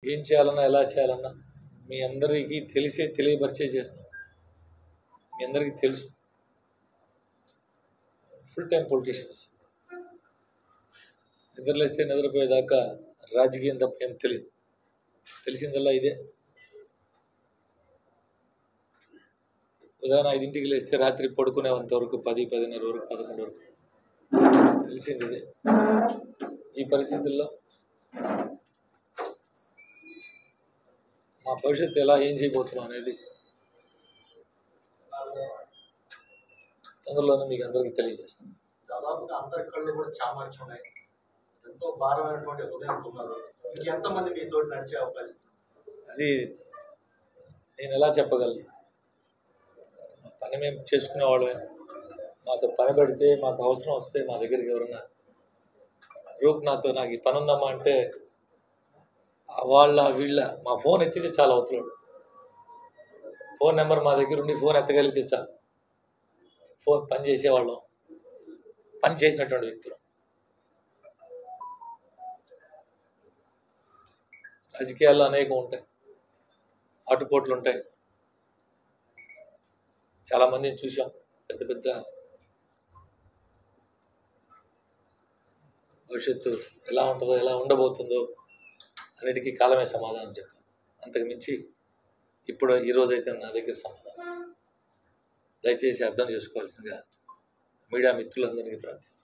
ఏం చేయాలన్నా ఎలా చేయాలన్నా మీ అందరికీ తెలిసే తెలియపరిచే చేస్తాం మీ అందరికీ తెలుసు ఫుల్ టైం పొలిటీషియన్స్ నిద్రలేస్తే నిద్రపోయేదాకా రాజకీయం తప్ప ఏం తెలియదు తెలిసిందల్లా ఇదే ఉదయం ఐదింటికి లేస్తే రాత్రి పడుకునేంత వరకు పది పదిన్నర వరకు పదకొండు వరకు తెలిసింది ఇదే ఈ పరిస్థితుల్లో మా భవిష్యత్తు ఎలా ఏం చేయబోతున్నాం అనేది తొందరలోనే మీకు అందరికీ తెలియజేస్తాం దాదాపుగా అందరి కళ్ళు కూడా చామర్చి ఉన్నాయి ఎంతో భారమైనటువంటి హృదయంతో ఉన్నారు ఇంకెంతమంది మీతో నడిచే అవకాశం ఉంది? అది నేను ఎలా చెప్పగలను మా పని మేము చేసుకునే వాళ్ళమే మాతో పని పడితే మాకు అవసరం వస్తే మా దగ్గరికి ఎవరన్నా రూప్ నాతో నాకు ఈ పని ఉందమ్మా అంటే ఆ వాళ్ళ వీళ్ళ మా ఫోన్ ఎత్తితే చాలా అవుతున్నాడు ఫోన్ నెంబర్ మా దగ్గర ఉండి ఫోన్ ఎత్తగలిగితే చాలు ఫోన్ పని చేసేవాళ్ళం పని చేసినటువంటి వ్యక్తులు రాజకీయాల్లో అనేకం ఉంటాయి ఆటుపోట్లు ఉంటాయి చాలా మందిని చూసాం పెద్ద పెద్ద భవిష్యత్తు ఎలా ఉంటుందో ఎలా ఉండబోతుందో అన్నిటికీ కాలమే సమాధానం చెప్పాను అంతకు మించి ఇప్పుడు ఈ రోజైతే నా దగ్గర సమాధానం దయచేసి అర్థం చేసుకోవాల్సిందిగా మీడియా మిత్రులందరికీ ప్రార్థిస్తాను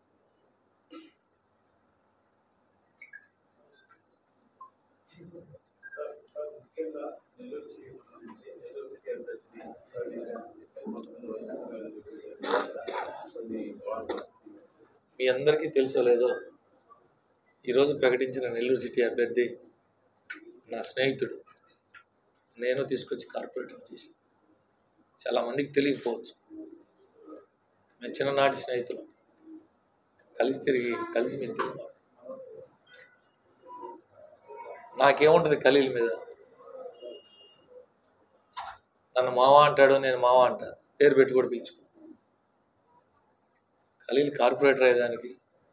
సార్ సార్ ముఖ్యంగా నెల్లూరు సిటీకి సంబంధించి నెల్లూరు సిటీ అభ్యర్థిని ప్రకటించాలని వైసీపీ వాళ్ళు కొన్ని వార్తలు వస్తున్నాయి. మీ అందరికీ తెలుసో లేదో ఈరోజు ప్రకటించిన నెల్లూరు సిటీ అభ్యర్థి నా స్నేహితుడు నేను తీసుకొచ్చి కార్పొరేటర్ చేసి చాలామందికి తెలియకపోవచ్చు మేము చిన్ననాటి స్నేహితులు కలిసి తిరిగి కలిసి మెలిసి తిరిగినాడు నాకేముంటుంది ఖలీల్ మీద నన్ను మావ అంటాడు నేను మావ అంటా పేరు పెట్టి కూడా పిలుచుకో ఖలీల్ కార్పొరేటర్ అయ్యేదానికి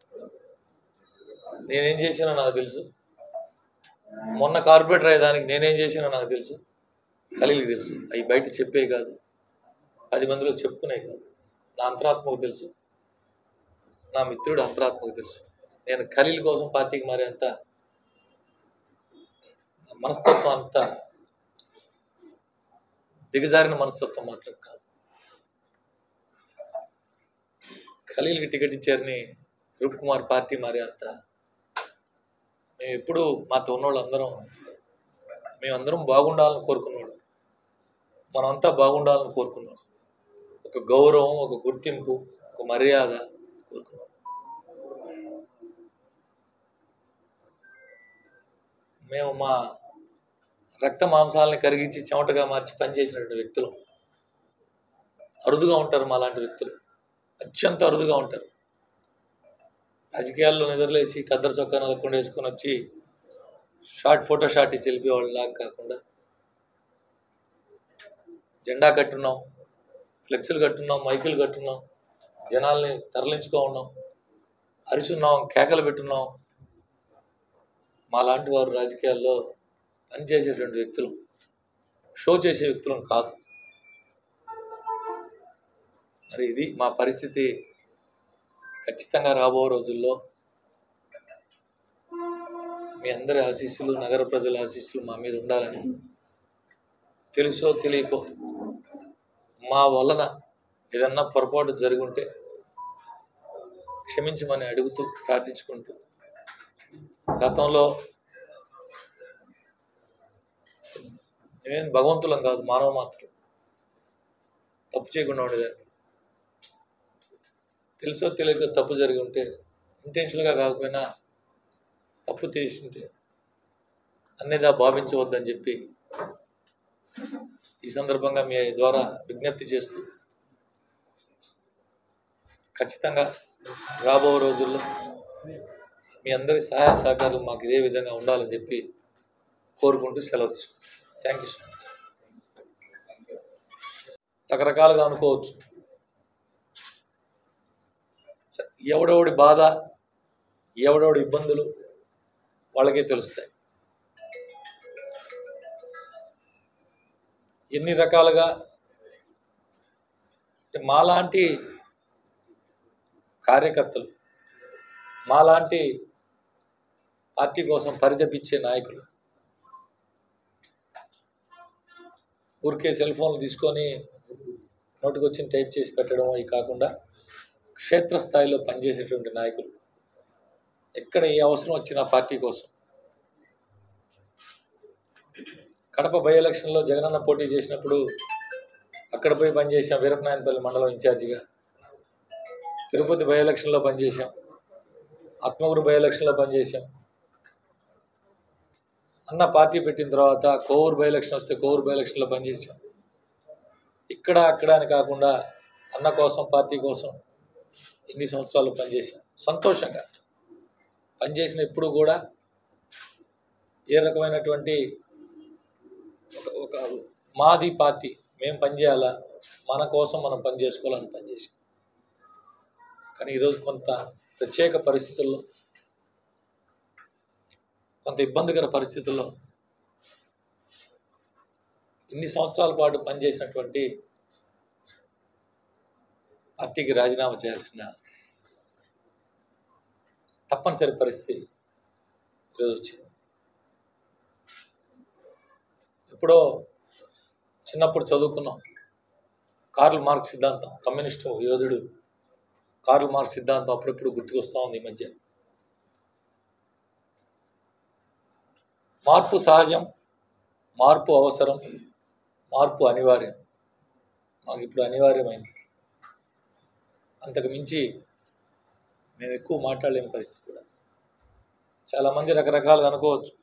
నేనేం చేశానో నాకు తెలుసు మొన్న కార్పొరేటర్ అయ్యేదానికి నేనేం చేశానో నాకు తెలుసు ఖలీల్కి తెలుసు అవి బయట చెప్పే కాదు పది మందిలో చెప్పుకునే కాదు నా అంతరాత్మకు తెలుసు నా మిత్రుడు అంతరాత్మకు తెలుసు నేను ఖలీల్ కోసం పార్టీకి మారేంత మనస్తత్వం అంత దిగజారిన మనస్తత్వం మాత్రం కాదు ఖలీల్కి టికెట్ ఇచ్చారని రూప్ కుమార్ పార్టీ మారే అంత మేము ఎప్పుడు మాతో ఉన్నోళ్ళు అందరం మేమందరం బాగుండాలని కోరుకున్నాడు మనమంతా బాగుండాలని కోరుకున్నాం ఒక గౌరవం ఒక గుర్తింపు ఒక మర్యాద కోరుకున్నాం మేము మా రక్త మాంసాలని కరిగించి చెమటగా మార్చి పనిచేసినటువంటి వ్యక్తులు అరుదుగా ఉంటారు మా లాంటి వ్యక్తులు అత్యంత అరుదుగా ఉంటారు రాజకీయాల్లో నిద్రలేసి కద్దరు చొక్కా నలకుండా వేసుకొని వచ్చి షార్ట్ ఫోటో షాట్ ఇచ్చి వెళ్ళిపోయేవాళ్ళు లాగా కాకుండా జెండా కట్టున్నాం ఫ్లెక్సులు కట్టున్నాం మైకులు కట్టున్నాం జనాల్ని తరలించుకో ఉన్నాం అరిచున్నాం కేకలు పెట్టున్నాం మా లాంటి వారు రాజకీయాల్లో పనిచేసేటువంటి వ్యక్తులు షో చేసే వ్యక్తులం కాదు మరి ఇది మా పరిస్థితి ఖచ్చితంగా రాబో రోజుల్లో మీ అందరి ఆశీస్సులు నగర ప్రజల ఆశీస్సులు మా మీద ఉండాలని తెలుసో తెలియకో మా వలన ఏదన్నా పొరపాటు జరిగి ఉంటే క్షమించమని అడుగుతూ ప్రార్థించుకుంటూ గతంలో నేనేం భగవంతులం కాదు మానవ మాత్రం తప్పు చేయకుండా ఉండేదాన్ని తెలుసో తెలియక తప్పు జరిగి ఉంటే ఇంటెన్షన్గా కాకపోయినా తప్పు చేసి ఉంటే అన్నిదా భావించవద్దని చెప్పి ఈ సందర్భంగా మీ ద్వారా విజ్ఞప్తి చేస్తూ ఖచ్చితంగా రాబో రోజుల్లో మీ అందరి సహాయ సహకారాలు మాకు ఇదే విధంగా ఉండాలని చెప్పి కోరుకుంటూ సెలవు తీసుకుంటాం థ్యాంక్ యూ సో మచ్ రకరకాలుగా అనుకోవచ్చు సరే, ఎవడెవడి బాధ ఎవడెవడి ఇబ్బందులు వాళ్ళకే తెలుస్తాయి ఎన్ని రకాలుగా అంటే మాలాంటి కార్యకర్తలు మాలాంటి పార్టీ కోసం పరితపించే నాయకులు ఊరికే సెల్ ఫోన్లు తీసుకొని నోటికి వచ్చిన టైప్ చేసి పెట్టడం అవి కాకుండా క్షేత్రస్థాయిలో పనిచేసేటువంటి నాయకులు ఎక్కడ ఏ అవసరం వచ్చినా పార్టీ కోసం కడప బై ఎలక్షన్లో జగనన్న పోటీ చేసినప్పుడు అక్కడ పోయి పనిచేసాం వీరపనాయనపల్లి మండలం ఇన్ఛార్జిగా తిరుపతి బై ఎలక్షన్లో పనిచేసాం ఆత్మగురు బై ఎలక్షన్లో పనిచేసాం అన్న పార్టీ పెట్టిన తర్వాత కోవూరు బై ఎలక్షన్ వస్తే కోవూరు బై ఎలక్షన్లో పనిచేసాం ఇక్కడ అక్కడ అని కాకుండా అన్న కోసం పార్టీ కోసం ఇన్ని సంవత్సరాలు పనిచేసాం సంతోషంగా పనిచేసిన ఎప్పుడు కూడా ఏ రకమైనటువంటి ఒక ఒక మాది పార్టీ మేము పనిచేయాలా మన కోసం మనం పని చేసుకోవాలని పనిచేసాం కానీ ఈరోజు కొంత ప్రత్యేక పరిస్థితుల్లో కొంత ఇబ్బందికర పరిస్థితుల్లో ఇన్ని సంవత్సరాల పాటు పనిచేసినటువంటి పార్టీకి రాజీనామా చేయాల్సిన తప్పనిసరి పరిస్థితి ఈరోజు వచ్చింది ఎప్పుడో చిన్నప్పుడు చదువుకున్నాం కార్ల్ మార్క్స్ సిద్ధాంతం కమ్యూనిస్టు యోధుడు కార్ల్ మార్క్స్ సిద్ధాంతం అప్పుడప్పుడు గుర్తుకొస్తూ ఉంది ఈ మధ్య మార్పు సహజం మార్పు అవసరం మార్పు అనివార్యం మాకు ఇప్పుడు అనివార్యమైంది అంతకు మించి మేము ఎక్కువ మాట్లాడలేని పరిస్థితి కూడా చాలామంది రకరకాలుగా అనుకోవచ్చు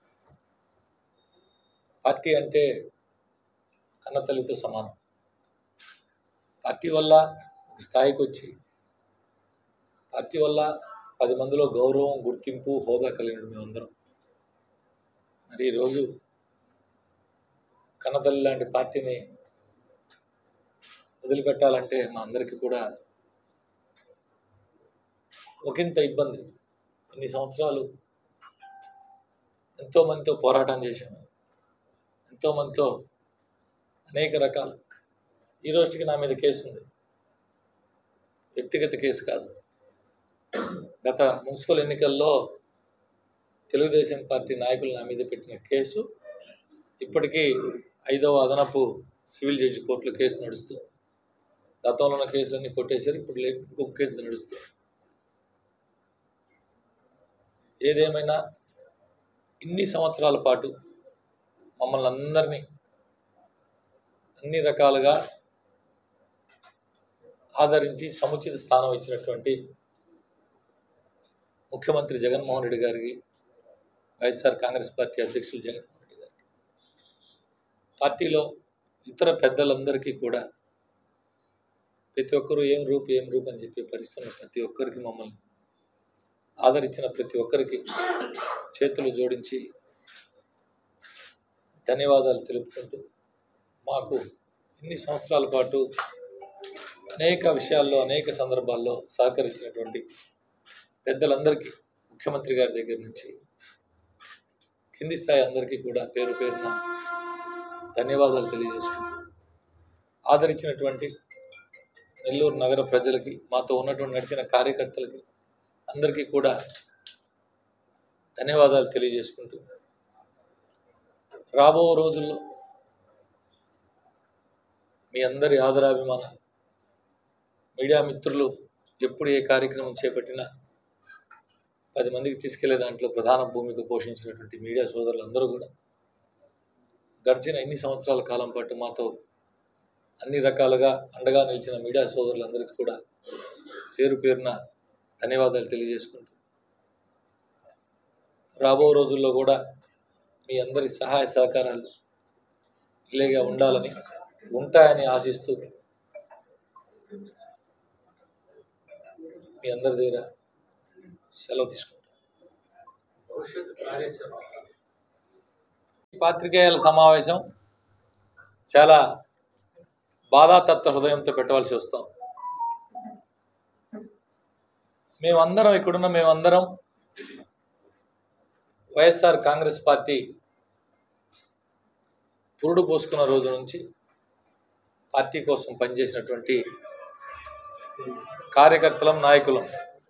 పార్టీ అంటే కన్నతల్లితో సమానం పార్టీ వల్ల ఒక స్థాయికి వచ్చి పార్టీ వల్ల పది మందిలో గౌరవం గుర్తింపు హోదా కలిగిన మేమందరం మరి ఈరోజు కన్నతల్లి లాంటి పార్టీని వదిలిపెట్టాలంటే మా అందరికీ కూడా ఒకంత ఇబ్బంది ఇన్ని సంవత్సరాలు ఎంతోమందితో పోరాటం చేశాము ఎంతోమందితో అనేక రకాలు ఈ రోజుకి నా మీద కేసు ఉంది వ్యక్తిగత కేసు కాదు గత మున్సిపల్ ఎన్నికల్లో తెలుగుదేశం పార్టీ నాయకులు నా మీద పెట్టిన కేసు ఇప్పటికీ ఐదవ అదనపు సివిల్ జడ్జి కోర్టులో కేసు నడుస్తూ గతంలో ఉన్న కేసులన్నీ కొట్టేశారు ఇప్పుడు లే- ఇంకొక కేసు నడుస్తూ ఏదేమైనా ఇన్ని సంవత్సరాల పాటు మమ్మల్ని అందరినీ అన్ని రకాలుగా ఆదరించి సముచిత స్థానం ఇచ్చినటువంటి ముఖ్యమంత్రి జగన్మోహన్ రెడ్డి గారికి వైఎస్ఆర్ కాంగ్రెస్ పార్టీ అధ్యక్షులు జగన్మోహన్ రెడ్డి గారికి పార్టీలో ఇతర పెద్దలందరికీ కూడా ప్రతి ఒక్కరూ ఏం రూపు ఏం రూపు అని చెప్పి పరిస్థితున్న ప్రతి ఒక్కరికి మమ్మల్ని ఆదరించిన ప్రతి ఒక్కరికి చేతులు జోడించి ధన్యవాదాలు తెలుపుకుంటూ మాకు ఇన్ని సంవత్సరాల పాటు అనేక విషయాల్లో అనేక సందర్భాల్లో సహకరించినటువంటి పెద్దలందరికీ ముఖ్యమంత్రి గారి దగ్గర నుంచి కింది స్థాయి అందరికీ కూడా పేరు పేరున ధన్యవాదాలు తెలియజేసుకుంటూ ఆదరించినటువంటి నెల్లూరు నగర ప్రజలకి మాతో ఉన్నటువంటి నడిచిన కార్యకర్తలకి అందరికీ కూడా ధన్యవాదాలు తెలియజేసుకుంటూ రాబో రోజుల్లో మీ అందరి ఆదరాభిమానం మీడియా మిత్రులు ఎప్పుడు ఏ కార్యక్రమం చేపట్టినా పది మందికి తీసుకెళ్లే దాంట్లో ప్రధాన భూమిక పోషించినటువంటి మీడియా సోదరులందరూ కూడా గడిచిన ఎన్ని సంవత్సరాల కాలం పాటు మాతో అన్ని రకాలుగా అండగా నిలిచిన మీడియా సోదరులందరికీ కూడా పేరు పేరున ధన్యవాదాలు తెలియజేసుకుంటూ రాబో రోజుల్లో కూడా మీ అందరి సహాయ సహకారాలు ఇలాగే ఉండాలని ఉంటాయని ఆశిస్తూ మీ అందరి దగ్గర సెలవు తీసుకుంటాం భవిష్యత్ కార్యాచరణ ఈ పాత్రికేయుల సమావేశం చాలా బాధాతప్త హృదయంతో పెట్టవలసి వస్తాం మేమందరం ఇక్కడున్న మేమందరం వైఎస్ఆర్ కాంగ్రెస్ పార్టీ పురుడు పోసుకున్న రోజు నుంచి పార్టీ కోసం పనిచేసినటువంటి కార్యకర్తలం నాయకులం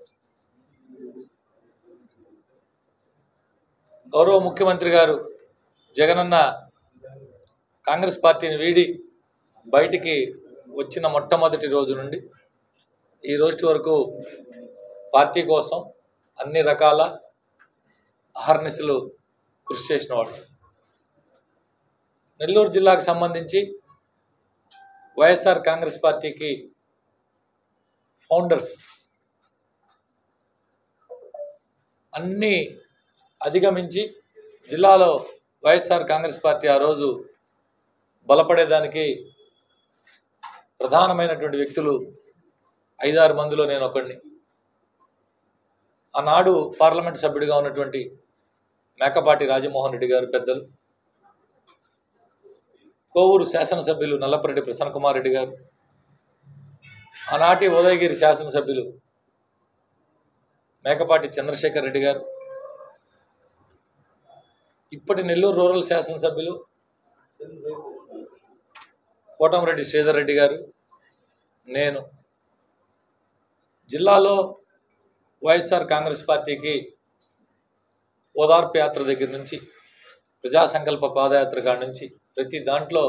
గౌరవ ముఖ్యమంత్రి గారు జగనన్న కాంగ్రెస్ పార్టీని వీడి బయటికి వచ్చిన మొట్టమొదటి రోజు నుండి ఈ రోజు వరకు పార్టీ కోసం అన్ని రకాల అహర్నిశలు కృషి చేసిన వాడు నెల్లూరు జిల్లాకు సంబంధించి వైఎస్ఆర్ కాంగ్రెస్ పార్టీకి ఫౌండర్స్ అన్నీ అధిగమించి జిల్లాలో వైఎస్ఆర్ కాంగ్రెస్ పార్టీ ఆ రోజు బలపడేదానికి ప్రధానమైనటువంటి వ్యక్తులు ఐదారు మందిలో నేను ఒకడిని ఆనాడు పార్లమెంట్ సభ్యుడిగా ఉన్నటువంటి మేకపాటి రాజమోహన్ రెడ్డి గారు పెద్దలు కోవూరు శాసనసభ్యులు నల్లపరెడ్డి ప్రసన్న కుమార్ రెడ్డి గారు ఆనాటి ఉదయగిరి శాసనసభ్యులు మేకపాటి చంద్రశేఖర్ రెడ్డి గారు ఇప్పటి నెల్లూరు రూరల్ శాసనసభ్యులు కోటంరెడ్డి శ్రీధర్ రెడ్డి గారు నేను జిల్లాలో వైఎస్ఆర్ కాంగ్రెస్ పార్టీకి ఓదార్పు యాత్ర దగ్గర నుంచి ప్రజా సంకల్ప పాదయాత్ర కాడి నుంచి ప్రతి దాంట్లో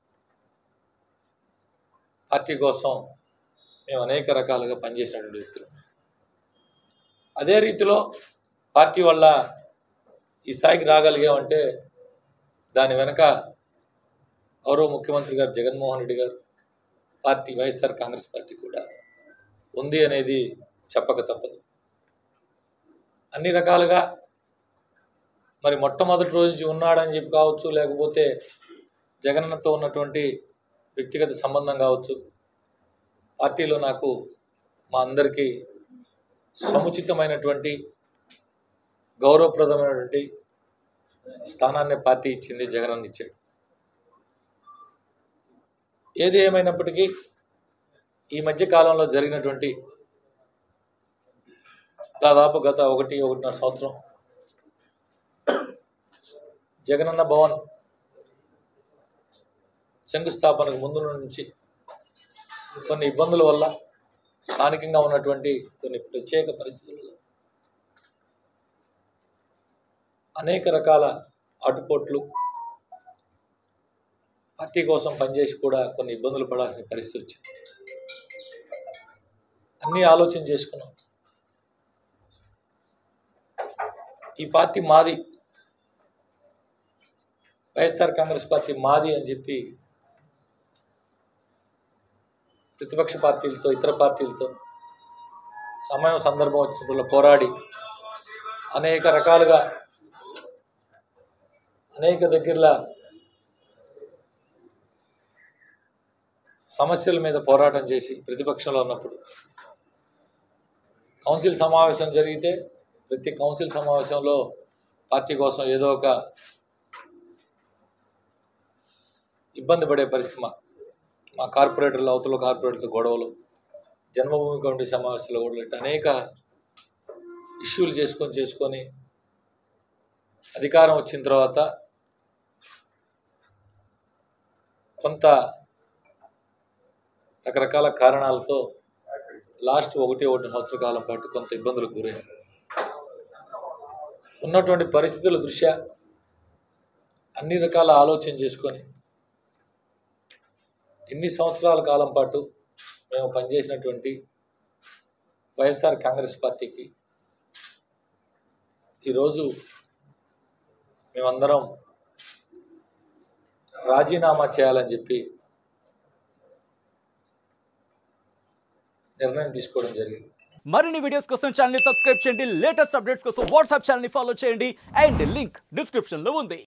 పార్టీ కోసం మేము అనేక రకాలుగా పనిచేసినటువంటి వ్యక్తులు అదే రీతిలో పార్టీ వల్ల ఈ స్థాయికి రాగలిగామంటే దాని వెనక గౌరవ ముఖ్యమంత్రి గారు జగన్మోహన్ రెడ్డి గారు పార్టీ వైఎస్ఆర్ కాంగ్రెస్ పార్టీ కూడా ఉంది అనేది చెప్పక తప్పదు అన్ని రకాలుగా మరి మొట్టమొదటి రోజు నుంచి ఉన్నాడని చెప్పి కావచ్చు లేకపోతే జగనన్నతో ఉన్నటువంటి వ్యక్తిగత సంబంధం కావచ్చు పార్టీలో నాకు మా అందరికీ సముచితమైనటువంటి గౌరవప్రదమైనటువంటి స్థానాన్ని పార్టీ ఇచ్చింది జగనన్న ఇచ్చాడు ఏది ఏమైనప్పటికీ ఈ మధ్య కాలంలో జరిగినటువంటి దాదాపు గత ఒకటి ఒకటిన్నర సంవత్సరం జగనన్న భవన్ శంకుస్థాపనకు ముందు నుంచి కొన్ని ఇబ్బందుల వల్ల స్థానికంగా ఉన్నటువంటి కొన్ని ప్రత్యేక పరిస్థితులలో అనేక రకాల అటుపోట్లు పార్టీ కోసం పనిచేసి కూడా కొన్ని ఇబ్బందులు పడాల్సిన పరిస్థితి వచ్చింది అన్నీ ఆలోచన చేసుకున్నాం ఈ పార్టీ మాది వైఎస్ఆర్ కాంగ్రెస్ పార్టీ మాది అని చెప్పి ప్రతిపక్ష పార్టీలతో ఇతర పార్టీలతో సమయం సందర్భం వచ్చినప్పుడు పోరాడి అనేక రకాలుగా అనేక దగ్గరలో సమస్యల మీద పోరాటం చేసి ప్రతిపక్షంలో ఉన్నప్పుడు కౌన్సిల్ సమావేశం జరిగితే ప్రతి కౌన్సిల్ సమావేశంలో పార్టీ కోసం ఏదో ఒక ఇబ్బంది పడే పరిస్థితి మా మా కార్పొరేటర్లు అవతల కార్పొరేటర్లతో గొడవలు జన్మభూమి కమిటీ సమావేశాలు కూడా ఇట్లా అనేక ఇష్యూలు చేసుకొని చేసుకొని అధికారం వచ్చిన తర్వాత కొంత రకరకాల కారణాలతో లాస్ట్ ఒకటి ఒకటి సంవత్సర కాలం పాటు కొంత ఇబ్బందులకు గురైంది ఉన్నటువంటి పరిస్థితుల దృష్ట్యా అన్ని రకాల ఆలోచన చేసుకొని ఎన్ని సంవత్సరాల కాలం పాటు మేము పనిచేసినటువంటి వైఎస్ఆర్ కాంగ్రెస్ పార్టీకి ఈరోజు మేమందరం రాజీనామా చేయాలని చెప్పి నిర్ణయం తీసుకోవడం జరిగింది మరిన్ని వీడియోస్ కోసం ఛానల్ సబ్స్క్రైబ్ చేయండి లేటెస్ట్ అప్డేట్స్ కోసం వాట్సాప్ ఛానల్ ఫాలో చేయండి అండ్ లింక్ డిస్క్రిప్షన్ లో ఉంది